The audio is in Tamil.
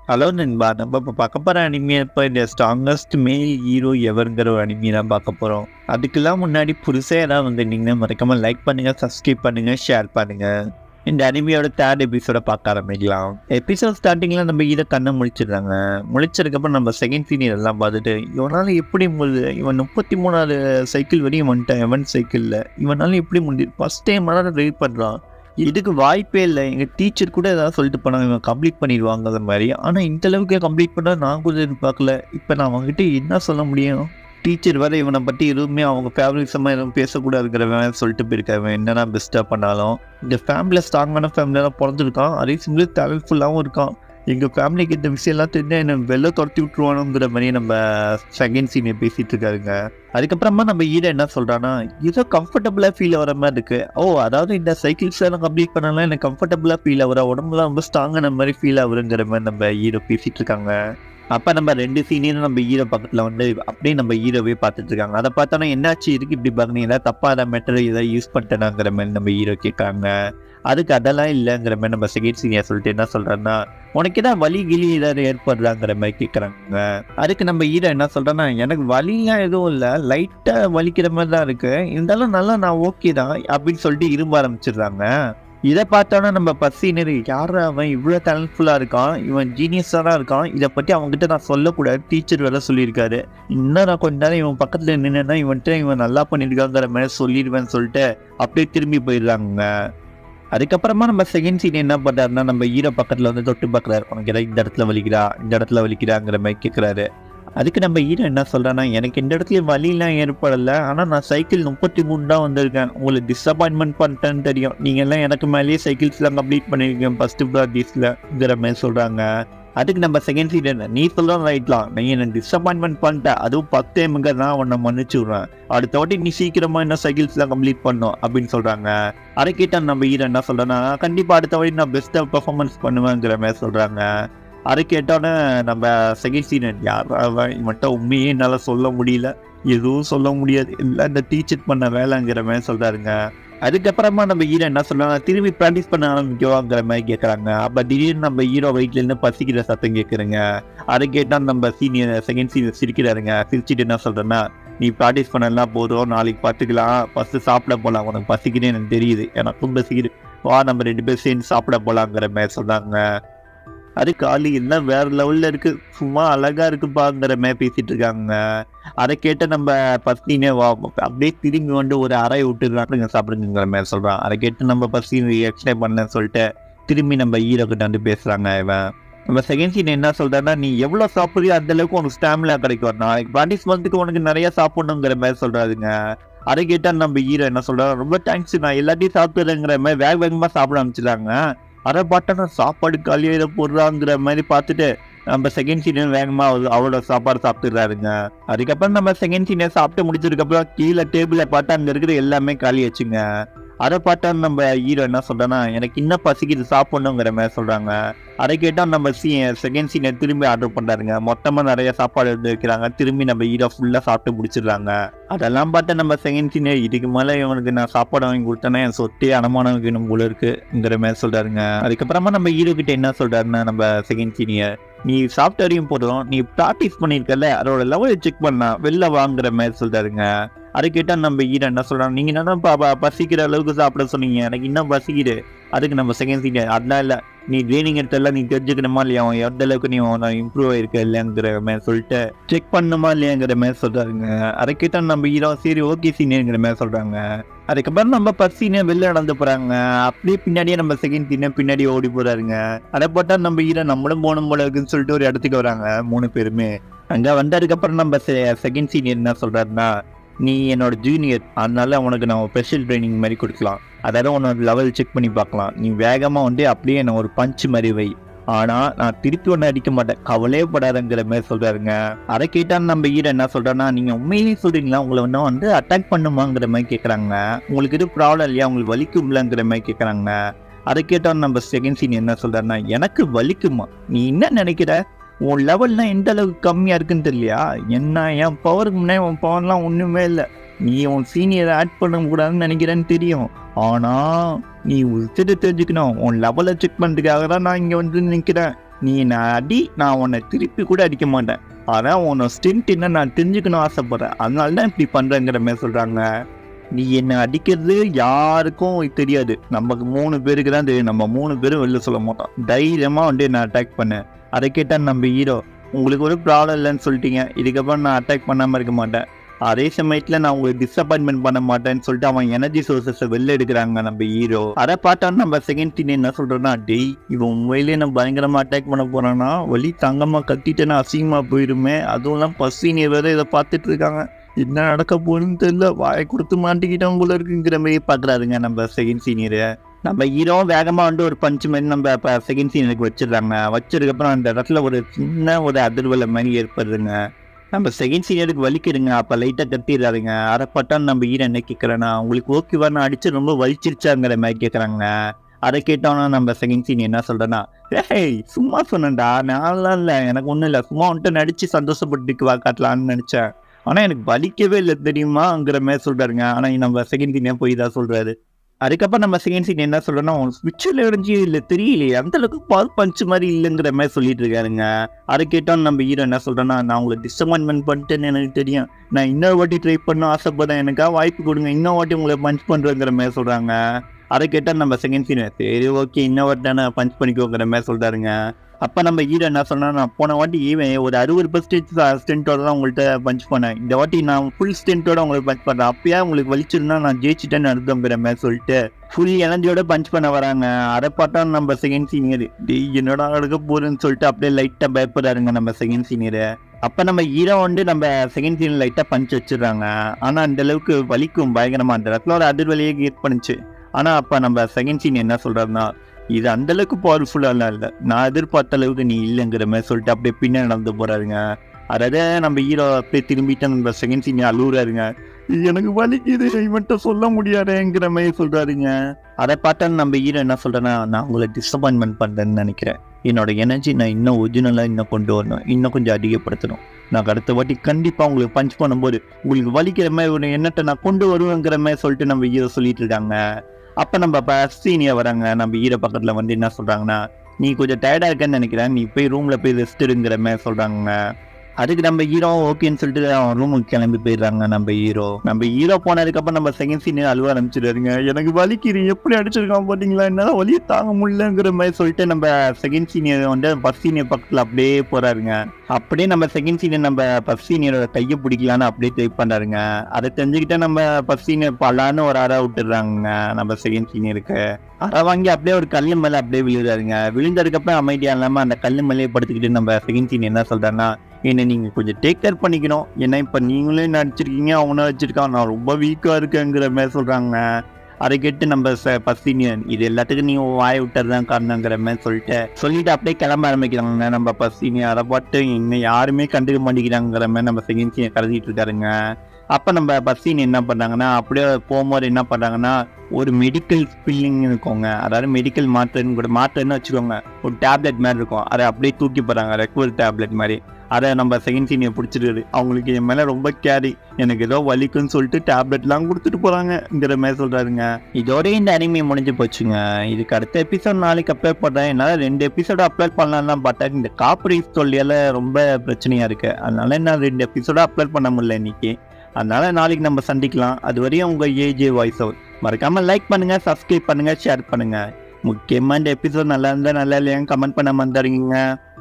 ஹலோ நண்பா நம்ம இப்போ பார்க்க போகிற அனிமே இப்போ இந்த ஸ்ட்ராங்கஸ்ட் மேல் ஹீரோ எவருங்கிற ஒரு அனிமே தான் பார்க்க போகிறோம் அதுக்கெல்லாம் முன்னாடி புதுசாக ஏதாவது வந்துட்டீங்கன்னா மறக்காம லைக் பண்ணுங்கள் சப்ஸ்கிரைப் பண்ணுங்கள் ஷேர் பண்ணுங்கள் இந்த அனிமையோட தேர்ட் எபிசோட பார்க்க ஆரம்பிக்கலாம் எபிசோட் ஸ்டார்டிங்கில் நம்ம இதை கண்ணை முழிச்சிடுறாங்க முழிச்சதுக்கப்புறம் நம்ம செகண்ட் சீனியர் எல்லாம் பார்த்துட்டு இவனால் எப்படி முடியுது இவன் முப்பத்தி மூணாவது சைக்கிள் வரையும் வந்துட்டான் எவன் சைக்கிளில் இவனால எப்படி முடியுது ஃபஸ்ட் டைம் ரைட் பண்ணுறான் இதுக்கு வாய்ப்பே இல்லை எங்கள் டீச்சர் கூட ஏதாவது சொல்லிட்டு போனாங்க இவன் கம்ப்ளீட் பண்ணிடுவாங்க அந்த மாதிரி ஆனால் இந்த அளவுக்கு கம்ப்ளீட் பண்ணால் நான் கூட எதிர்பார்க்கல இப்போ நான் அவங்ககிட்ட என்ன சொல்ல முடியும் டீச்சர் வேறு இவனை பற்றி எதுவுமே அவங்க ஃபேமிலிஸமாக எதுவும் பேசக்கூடாதுங்கிறவன் சொல்லிட்டு போயிருக்காங்க என்னென்ன பெஸ்ட்டாக பண்ணாலும் இந்த ஃபேமிலியில் ஸ்ட்ராங்கான ஃபேமிலியெல்லாம் பிறந்திருக்கான் அதே சமயம் டேலண்ட்ஃபுல்லாகவும் இருக்கான் எங்கள் ஃபேமிலிக்கு இந்த விஷயம்லாம் தெரிஞ்சால் என்ன வெளில துரத்தி விட்ருவானுங்கிற மாதிரி நம்ம செகண்ட் சீனியர் பேசிகிட்டு இருக்காருங்க அதுக்கப்புறமா நம்ம ஈட என்ன சொல்கிறான்னா ஏதோ கம்ஃபர்டபுளாக ஃபீல் ஆகிற மாதிரி இருக்கு ஓ அதாவது இந்த சைக்கிள்ஸ் எல்லாம் கம்ப்ளீட் பண்ணலாம் எனக்கு கம்ஃபர்டபுளாக ஃபீல் ஆகுற உடம்புலாம் ரொம்ப ஸ்ட்ராங்கான மாதிரி ஃபீல் ஆகுறங்கிற மாதிரி நம்ம ஹீரோ பேசிகிட்டு இருக்காங்க அப்போ நம்ம ரெண்டு சீனியரும் நம்ம ஹீரோ பக்கத்தில் வந்து அப்படியே நம்ம ஹீரோவே பார்த்துட்டு இருக்காங்க அதை பார்த்தோன்னா என்னாச்சு இதுக்கு இப்படி பார்க்கணும் ஏதாவது தப்பாக மெட்டர் ஏதாவது யூஸ் பண்ணிட்டேனாங்கிற மாதிரி நம்ம ஹீரோ கேட்காங்க அதுக்கு அதெல்லாம் இல்லைங்கிற மாதிரி நம்ம செகண்ட் சீனியர் சொல்லிட்டு என்ன சொல்கிறேன்னா உனக்கு ஏதாவது வலி கிளி ஏதாவது ஏற்படுறாங்கிற மாதிரி கேட்குறாங்க அதுக்கு நம்ம ஹீரோ என்ன சொல்கிறேன்னா எனக்கு வலிலாம் எதுவும் இல்லை லைட்டாக வலிக்கிற மாதிரி தான் இருக்குது இருந்தாலும் நல்லா நான் ஓகே தான் அப்படின்னு சொல்லிட்டு இரும்ப ஆரம்பிச்சிடுறாங்க இதை பார்த்தோன்னா நம்ம பசினர் யார் அவன் இவ்வளோ டேலண்ட்ஃபுல்லாக இருக்கான் இவன் ஜீனியஸாக தான் இருக்கான் இதை பற்றி அவங்ககிட்ட நான் சொல்லக்கூடாது டீச்சர் வேற சொல்லியிருக்காரு இன்னும் நான் கொஞ்ச நேரம் இவன் பக்கத்தில் நின்றுனா இவன்ட்டு இவன் நல்லா பண்ணியிருக்காங்கிற மாதிரி சொல்லிடுவேன்னு சொல்லிட்டு அப்படியே திரும்பி போயிடுறாங்க அதுக்கப்புறமா நம்ம செகண்ட் சீன் என்ன பண்ணுறாருன்னா நம்ம ஹீரோ பக்கத்தில் வந்து தொட்டு பார்க்குறாரு உனக்கு ஏதாவது இந்த இடத்துல வலிக்கிறா இந்த இடத்துல வலிக்கிறாங்கிற மாதிரி கேட்குறாரு அதுக்கு நம்ம ஹீரோ என்ன சொல்கிறேன்னா எனக்கு இந்த இடத்துல வலிலாம் ஏற்படலை ஆனால் நான் சைக்கிள் முப்பத்தி மூணு தான் வந்திருக்கேன் உங்களுக்கு டிசப்பாயின்மெண்ட் பண்ணிட்டேன்னு தெரியும் நீங்கள் எல்லாம் எனக்கு மேலேயே சைக்கிள்ஸ்லாம் கம்ப்ளீட் பண்ணியிருக்கேன் ஃபஸ்ட்டு ப்ராக்டிஸில்ங்கிற மாதிரி சொல்கிறாங்க அதுக்கு நம்ம செகண்ட் சீட் நீ சொல்கிறோம் ரைட்லாம் நீ என்ன டிசப்பாயின்மெண்ட் பண்ணிட்ட அதுவும் பத்து டைமுங்க நான் உன்னை மன்னிச்சு விட்றேன் அடுத்த வாட்டி நீ சீக்கிரமாக என்ன சைக்கிள்ஸ்லாம் கம்ப்ளீட் பண்ணும் அப்படின்னு சொல்கிறாங்க அதை கேட்டால் நம்ம ஹீரோ என்ன சொல்கிறேன்னா கண்டிப்பாக அடுத்த வாட்டி நான் பெஸ்ட்டாக பெர்ஃபார்மன்ஸ் பண்ணுவேங்கிற மாதிரி சொல்கிறாங்க அதை கேட்டோன்னே நம்ம செகண்ட் சீனியர் யார் அவன் இவன்ட்ட உண்மையே என்னால் சொல்ல முடியல எதுவும் சொல்ல முடியாது இல்லை இந்த டீச்சர் பண்ண வேலைங்கிற மாதிரி சொல்கிறாருங்க அதுக்கப்புறமா நம்ம ஹீரோ என்ன சொல்றாங்க திரும்பி ப்ராக்டிஸ் பண்ண ஆரம்பிக்கவாங்கிற மாதிரி கேட்குறாங்க அப்போ திடீர்னு நம்ம ஹீரோ வயிற்றுலேருந்து பசிக்கிற சத்தம் கேட்குறேங்க அதை கேட்டால் நம்ம சீனியர் செகண்ட் சீனியர் சிரிக்கிறாருங்க சிரிச்சிட்டு என்ன சொல்கிறேன்னா நீ ப்ராக்டிஸ் பண்ணலாம் போதும் நாளைக்கு பார்த்துக்கலாம் ஃபஸ்ட்டு சாப்பிட போகலாம் உனக்கு பசிக்குன்னு எனக்கு தெரியுது எனக்கும் பசிக்குது வா நம்ம ரெண்டு பேரும் சேர்ந்து சாப்பிட போகலாங்கிற மாதிரி சொன்னாங்க அது காலி எல்லாம் வேற லெவல்ல இருக்கு சும்மா அழகா இருக்குப்பாங்கிற மாதிரி பேசிட்டு இருக்காங்க அதை கேட்ட நம்ம பஸ்தினே வா அப்படியே திரும்பி வந்து ஒரு அறை விட்டுறாங்க சாப்பிடுங்கிற மாதிரி சொல்றான் அதை கேட்டு நம்ம பஸ்தி எக்ஸ்பிளைன் பண்ணலன்னு சொல்லிட்டு திரும்பி நம்ம ஹீரோ கிட்ட வந்து பேசுறாங்க இவன் நம்ம செகண்ட் சீன் என்ன சொல்றான்னா நீ எவ்வளவு சாப்பிடுறியோ அந்த அளவுக்கு உனக்கு ஸ்டாமினா கிடைக்கும் நாளைக்கு ப்ராக்டிஸ் பண்ணுறதுக்கு உனக்கு நிறைய சாப்பிடணுங்கிற மாதிரி சொல்றாருங்க அதை கேட்டா நம்ம ஹீரோ என்ன சொல்றாரு ரொம்ப தேங்க்ஸ் நான் எல்லாத்தையும் சாப்பிட்டுறேங்கிற மாதிரி வேக வேகமா சாப்பிட ஆரம்பிச்சிட்டாங்க அதை பார்த்தா சாப்பாடு காலியாக போடுறாங்கிற மாதிரி பார்த்துட்டு நம்ம செகண்ட் சீனியர் வேகமாக அவரோட சாப்பாடு சாப்பிட்டுறாருங்க அதுக்கப்புறம் நம்ம செகண்ட் சீனியர் சாப்பிட்டு முடிச்சதுக்கப்புறம் கீழே டேபிளில் பார்த்தா அங்கே இருக்கிற எல்லாமே காலி வச்சுங்க அதை பார்த்தா நம்ம ஹீரோ என்ன சொல்றேன்னா எனக்கு இன்னும் பசிக்குது சாப்பிடணுங்கிற மாதிரி சொல்றாங்க அதை கேட்டால் நம்ம சி செகண்ட் சீனியர் திரும்பி ஆர்டர் பண்ணுறாருங்க மொத்தமாக நிறைய சாப்பாடு எடுத்து வைக்கிறாங்க திரும்பி நம்ம ஹீரோ ஃபுல்லாக சாப்பிட்டு முடிச்சிடுறாங்க அதெல்லாம் பார்த்தா நம்ம செகண்ட் சீனியர் இதுக்கு மேலே இவனுக்கு நான் சாப்பாடு வாங்கி கொடுத்தேன்னா என் சொத்தே அடமானம் வைக்கணும் போல இருக்குங்கிற மாதிரி சொல்கிறாருங்க அதுக்கப்புறமா நம்ம ஹீரோ கிட்ட என்ன சொல்கிறாருன்னா நம்ம செகண்ட் சீனியர் நீ சாப்பிட்ட வரையும் போதும் நீ ப்ராக்டிஸ் பண்ணியிருக்கல அதோட லெவலை செக் பண்ணா வெளில வாங்குற மாதிரி சொல்கிறாருங்க அதை கேட்டால் நம்ம ஹீரோ என்ன சொல்கிறாங்க நீங்கள் என்ன பசிக்கிற அளவுக்கு சாப்பிட சொன்னீங்க எனக்கு இன்னும் பசிக்குது அதுக்கு நம்ம செகண்ட் சீனியர் அதெல்லாம் இல்லை நீ ட்ரைனிங் எடுத்தெல்லாம் நீ தெரிஞ்சுக்கணுமா இல்லையா அவன் எந்த அளவுக்கு நீ இம்ப்ரூவ் ஆயிருக்க இல்லையாங்கிற மாதிரி சொல்லிட்டு செக் பண்ணுமா இல்லையாங்கிற மாதிரி சொல்கிறாருங்க அதை கேட்டால் நம்ம ஹீரோ சரி ஓகே சீனியருங்கிற மாதிரி சொல்கிறாங்க அதுக்கப்புறம் நம்ம ஃபர்ஸ்ட் சீனியர் வெளில நடந்து போகிறாங்க அப்படியே பின்னாடியே நம்ம செகண்ட் சீனியர் பின்னாடி ஓடி போகிறாருங்க அதை போட்டால் நம்ம ஹீரோ நம்மளும் போகணும் போல இருக்குன்னு சொல்லிட்டு ஒரு இடத்துக்கு வராங்க மூணு பேருமே அங்கே வந்ததுக்கப்புறம் நம்ம செகண்ட் சீனியர் என்ன சொல்கிறாருன்னா நீ என்னோட ஜூனியர் அதனால உனக்கு நான் ஸ்பெஷல் ட்ரைனிங் மாதிரி கொடுக்கலாம் அதாவது உன்னோட லெவல் செக் பண்ணி பார்க்கலாம் நீ வேகமாக வந்து அப்படியே என்ன ஒரு பஞ்ச் மாதிரி வை ஆனால் நான் திருப்பி ஒன்று அடிக்க மாட்டேன் கவலையே படாதங்கிற மாதிரி சொல்கிறாருங்க அதை கேட்டால் நம்ம ஹீரோ என்ன சொல்கிறேன்னா நீங்கள் உண்மையிலேயே சொல்கிறீங்களா உங்களை இன்னும் வந்து அட்டாக் பண்ணுமாங்கிற மாதிரி கேட்குறாங்க உங்களுக்கு எதுவும் ப்ராப்ளம் இல்லையா உங்களுக்கு வலிக்கும்லங்கிற மாதிரி கேட்குறாங்க அதை கேட்டால் நம்ம செகண்ட் சீன் என்ன சொல்கிறாருன்னா எனக்கு வலிக்குமா நீ என்ன நினைக்கிற உன் லெவல்லாம் எந்த அளவுக்கு கம்மியாக இருக்குன்னு தெரியலையா என்ன என் பவருக்கு முன்னாடி உன் பவர்லாம் ஒன்றுமே இல்லை நீ உன் சீனியரை ஆட் பண்ண கூடாதுன்னு நினைக்கிறேன்னு தெரியும் ஆனால் நீ விட்டுட்டு தெரிஞ்சுக்கணும் உன் லெவலை செக் பண்ணுறதுக்காக தான் நான் இங்கே வந்து நிற்கிறேன் நீ நான் அடி நான் உன்னை திருப்பி கூட அடிக்க மாட்டேன் ஆனால் உன்னோட ஸ்டென்ட் என்ன நான் தெரிஞ்சுக்கணும் ஆசைப்பட்றேன் அதனால தான் இப்படி பண்ணுறேங்கிற மாதிரி சொல்கிறாங்க நீ என்னை அடிக்கிறது யாருக்கும் தெரியாது நமக்கு மூணு பேருக்கு தான் தெரியும் நம்ம மூணு பேரும் வெளில சொல்ல மாட்டோம் தைரியமாக வந்து நான் அட்டாக் பண்ணேன் அதை கேட்டால் நம்ம ஹீரோ உங்களுக்கு ஒரு ப்ராப்ளம் இல்லைன்னு சொல்லிட்டீங்க இதுக்கப்புறம் நான் அட்டாக் பண்ணாமல் இருக்க மாட்டேன் அதே சமயத்தில் நான் உங்களுக்கு டிசப்பாயின்மெண்ட் பண்ண மாட்டேன்னு சொல்லிட்டு அவன் எனர்ஜி சோர்சஸை வெளில எடுக்கிறாங்க நம்ம ஹீரோ அதை பார்த்தா நம்ம செகண்ட் சீன் என்ன சொல்கிறோன்னா டேய் இவன் உண்மையிலேயே நான் பயங்கரமாக அட்டாக் பண்ண போகிறான்னா வலி தங்கமாக கத்திட்டு நான் அசிங்கமாக போயிருமே அதுவும் இல்லாமல் பசினியர் வேறு இதை பார்த்துட்டு இருக்காங்க என்ன நடக்க போகுதுன்னு தெரியல வாயை கொடுத்து மாட்டிக்கிட்டவங்க போல இருக்குங்கிற மாதிரி பார்க்குறாருங்க நம்ம செகண்ட் சீனியரை நம்ம ஹீரோ வேகமாக வந்து ஒரு பஞ்சு மாதிரி நம்ம இப்போ செகண்ட் சீனுக்கு வச்சிடுறாங்க வச்சதுக்கப்புறம் அந்த இடத்துல ஒரு சின்ன ஒரு அதிர்வலை மாதிரி ஏற்படுதுங்க நம்ம செகண்ட் சீனியருக்கு வலிக்குதுங்க அப்போ லைட்டாக கத்திடுறாருங்க அதை பட்டா நம்ம ஹீரோ என்ன கேட்குறேன்னா உங்களுக்கு ஓகேவா நான் அடிச்சு ரொம்ப வலிச்சிருச்சாங்கிற மாதிரி கேட்குறாங்க அதை கேட்டோன்னா நம்ம செகண்ட் சீன் என்ன சொல்கிறேன்னா ஏய் சும்மா சொன்னேன்டா நான்லாம் இல்லை எனக்கு ஒன்றும் இல்லை சும்மா வந்துட்டு நடித்து சந்தோஷப்பட்டுக்கு வா காட்டலான்னு நினச்சேன் ஆனால் எனக்கு வலிக்கவே இல்லை தெரியுமாங்கிற மாதிரி சொல்கிறாருங்க ஆனால் நம்ம செகண்ட் சீனே போய் தான் சொல்கிறாரு அதுக்கப்புறம் நம்ம செகண்ட் சீன் என்ன சொல்றோம்னா ஸ்விட்சில் இறஞ்சி இல்லை தெரியலையே அந்த அளவுக்கு பால் பஞ்ச் மாதிரி இல்லைங்கிற மாதிரி சொல்லிட்டு இருக்காருங்க அதை கேட்டோம் நம்ம ஹீரோ என்ன சொல்றேன்னா நான் உங்களை டிசப்பாயின்மெண்ட் பண்ணிட்டேன்னு எனக்கு தெரியும் நான் இன்னொரு வாட்டி ட்ரை பண்ண ஆசைப்படுறேன் எனக்கா வாய்ப்பு கொடுங்க இன்னொரு வாட்டி உங்களை பஞ்ச் பண்ணுறேங்கிற மாதிரி சொல்றாங்க அதை கேட்டால் நம்ம செகண்ட் சீன் சரி ஓகே இன்னொரு வாட்டி தானே பஞ்ச் பண்ணிக்கோங்கிற மாதிரி சொல்றாருங்க அப்போ நம்ம ஹீரோ என்ன சொன்னா நான் போன வாட்டி ஈவன் ஒரு அறுபது பர்சன்டேஜ் ஸ்டென்ட்டோட தான் உங்கள்கிட்ட பஞ்ச் பண்ணேன் இந்த வாட்டி நான் ஃபுல் ஸ்டென்ட்டோட உங்களுக்கு பஞ்ச் பண்ணுறேன் அப்பயே உங்களுக்கு வலிச்சிருந்தா நான் ஜெயிச்சிட்டேன்னு அர்த்தங்கிற மாதிரி சொல்லிட்டு ஃபுல் எனர்ஜியோட பஞ்ச் பண்ண வராங்க அதை பார்த்தா நம்ம செகண்ட் சீனியர் டேய் என்னடா நடக்க போகுதுன்னு சொல்லிட்டு அப்படியே லைட்டாக பயப்படுறாருங்க நம்ம செகண்ட் சீனியர் அப்போ நம்ம ஹீரோ வந்து நம்ம செகண்ட் சீனியர் லைட்டாக பஞ்ச் வச்சிடுறாங்க ஆனால் அந்த அளவுக்கு வலிக்கும் பயங்கரமாக அந்த இடத்துல ஒரு அதிர்வலியே கிரியேட் பண்ணுச்சு ஆனால் அப்போ நம்ம செகண்ட் சீன் என்ன சொல்கிறாருன்னா இது அந்த அளவுக்கு பவர்ஃபுல்லாலாம் இல்லை நான் எதிர்பார்த்த அளவுக்கு நீ இல்லைங்கிற மாதிரி சொல்லிட்டு அப்படியே பின்னாடி நடந்து போறாருங்க அதாவது நம்ம ஹீரோ அப்படியே திரும்பிட்டு நம்ம செகண்ட் சீன் அழுகுறாருங்க எனக்கு வலிக்குது இவன்ட்ட சொல்ல முடியாதுங்கிற மாதிரி சொல்றாருங்க அதை பார்த்தா நம்ம ஹீரோ என்ன சொல்றேன்னா நான் உங்களை டிசப்பாயின்மெண்ட் பண்றேன்னு நினைக்கிறேன் என்னோட எனர்ஜி நான் இன்னும் ஒரிஜினலாக இன்னும் கொண்டு வரணும் இன்னும் கொஞ்சம் அதிகப்படுத்தணும் நான் அடுத்த வாட்டி கண்டிப்பாக உங்களுக்கு பஞ்ச் பண்ணும்போது உங்களுக்கு வலிக்கிற மாதிரி ஒரு எண்ணத்தை நான் கொண்டு வருவேங்கிற மாதிரி சொல்லிட்டு நம்ம ஹீரோ சொல்லிட்டு இருக்காங்க அப்போ நம்ம இப்போ சீனியர் வராங்க நம்ம ஹீரோ பக்கத்தில் வந்து என்ன சொல்கிறாங்கன்னா நீ கொஞ்சம் டயர்டாக இருக்கேன்னு நினைக்கிறேன் நீ போய் ரூமில் போய் ரெஸ்ட் எடுங்கிற மாதிரி சொல்கிறாங்க அதுக்கு நம்ம ஹீரோ ஓகேன்னு சொல்லிட்டு அவன் ரூமுக்கு கிளம்பி போயிடுறாங்க நம்ம ஹீரோ நம்ம ஹீரோ போனதுக்கப்புறம் நம்ம செகண்ட் சீனியர் அழுவ ஆரம்பிச்சிடுறாருங்க எனக்கு வலிக்குது எப்படி அடிச்சிருக்கான் பார்த்தீங்களா என்னால் வலியை தாங்க முடியலங்கிற மாதிரி சொல்லிட்டு நம்ம செகண்ட் சீனியர் வந்து ஃபர்ஸ்ட் சீனியர் பக்கத்தில் அப்படியே போறாருங்க அப்படியே நம்ம செகண்ட் சீனியர் நம்ம ஃபர்ஸ்ட் சீனியரோட கையை பிடிக்கலான்னு அப்படியே ட்ரை பண்ணாருங்க அதை தெரிஞ்சுக்கிட்டே நம்ம ஃபர்ஸ்ட் சீனியர் பலான்னு ஒரு அறை விட்டுறாங்க நம்ம செகண்ட் சீனியருக்கு அறை வாங்கி அப்படியே ஒரு கல்லு மேலே அப்படியே விழுறாருங்க விழுந்ததுக்கப்புறம் அமைதியாக இல்லாமல் அந்த கல்லு மேலே படுத்துக்கிட்டு நம்ம செகண்ட் சீனியர் என்ன சொல்றாருன்னா என்னை நீங்கள் கொஞ்சம் டேக் கேர் பண்ணிக்கணும் ஏன்னா இப்போ நீங்களே நடிச்சிருக்கீங்க அவனும் வச்சிருக்கான் நான் ரொம்ப வீக்காக இருக்கேங்கிற மாதிரி சொல்கிறாங்க அதை கேட்டு நம்ம ஃபர்ஸ்ட் சீனியர் இது எல்லாத்துக்கும் நீங்கள் வாய் விட்டது தான் காரணங்கிற மாதிரி சொல்லிட்டு சொல்லிட்டு அப்படியே கிளம்ப ஆரம்பிக்கிறாங்க நம்ம ஃபர்ஸ்ட் சீனியர் அதை பார்த்து இன்னும் யாருமே கண்டுக்க மாட்டேங்கிறாங்கிற மாதிரி நம்ம செகண்ட் சீனியர் கருதிட்டு இருக்காருங்க அப்போ நம்ம ஃபர்ஸ்ட் சீனியர் என்ன பண்ணுறாங்கன்னா அப்படியே போகும்போது என்ன பண்ணுறாங்கன்னா ஒரு மெடிக்கல் ஸ்பில்லிங் இருக்குங்க அதாவது மெடிக்கல் மாத்திரைன்னு கூட மாத்திரைன்னு வச்சுக்கோங்க ஒரு டேப்லெட் மாதிரி இருக்கும் அதை அப்படியே தூக்கி போகிறாங்க ரெக்வல் டேப்லெட் மாதிரி அதை நம்ம செகண்ட் சீனியர் பிடிச்சிருது அவங்களுக்கு என் மேலே ரொம்ப கேரி எனக்கு ஏதோ வலிக்குன்னு சொல்லிட்டு டேப்லெட்லாம் கொடுத்துட்டு போகிறாங்கங்கிற மாதிரி சொல்கிறாருங்க இதோட இந்த அனிமே முடிஞ்சு போச்சுங்க இதுக்கு அடுத்த எபிசோட் நாளைக்கு அப்லோட் பண்ணுறேன் என்னால் ரெண்டு எபிசோட அப்லோட் பண்ணலாம் பார்த்தா இந்த காப்பரேட் தொல்லியால் ரொம்ப பிரச்சனையாக இருக்குது அதனால நான் ரெண்டு எபிசோட அப்லோட் பண்ண முடியல இன்னைக்கு அதனால நாளைக்கு நம்ம சந்திக்கலாம் அது வரையும் உங்கள் ஏஜே வாய்ஸ் அவுட் மறக்காமல் லைக் பண்ணுங்கள் சப்ஸ்கிரைப் பண்ணுங்கள் ஷேர் பண்ணுங்கள் முக்கியமாக இந்த எபிசோட் நல்லா இருந்தால் நல்லா இல்லையான்னு கமெண்ட் பண்ண வந்துடுறீங்க